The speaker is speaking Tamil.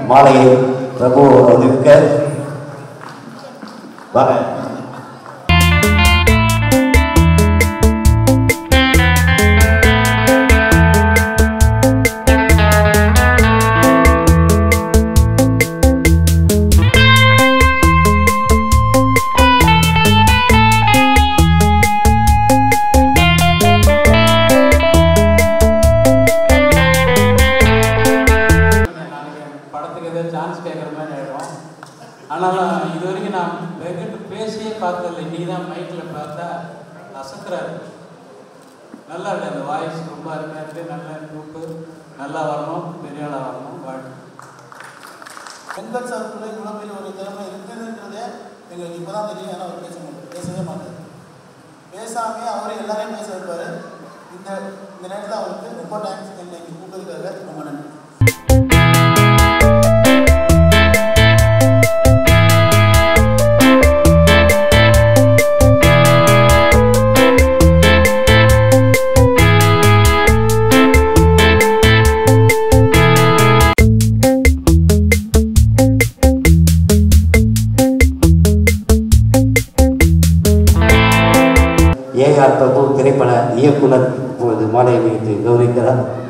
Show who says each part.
Speaker 1: மாலையை பிரபு அறிவிக்க வாங்க
Speaker 2: நாளைக்கு படத்துக்கு ஏதோ சான்ஸ் கேட்குற மாதிரி ஆகிடும் ஆனாலும் இது வரைக்கும் நான் வெங்கட் பேசியே பார்த்ததில்ல இன்னைக்கு தான் மைக்கில் பார்த்தா அசத்துறாரு நல்லா இருக்கு அந்த வாய்ஸ் ரொம்ப அருமையாக இருக்குது நல்ல குரூப்பு நல்லா வரணும் பெரிய ஆளாக வரணும் வாழ்க்கை
Speaker 3: பெண்கள் சார்பில் இவ்வளோ பெரிய ஒரு திறமை இருக்குதுன்றதே எங்களுக்கு இப்போ தான் தெரியும் ஏன்னா அவர் பேச மாட்டார் பேசவே மாட்டார் பேசாமே அவர் எல்லாரையும் பேச வைப்பார் இந்த இந்த நேரத்தில் அவருக்கு ரொம்ப தேங்க்ஸ் என்னை இங்கே கூப்பிட்டதுக்காக ரொம்ப நன்றி
Speaker 1: ஏஆர் பிரபு திரைப்பட இயக்குனர் இப்பொழுது மாலை வைத்து கௌரவிக்கிறார்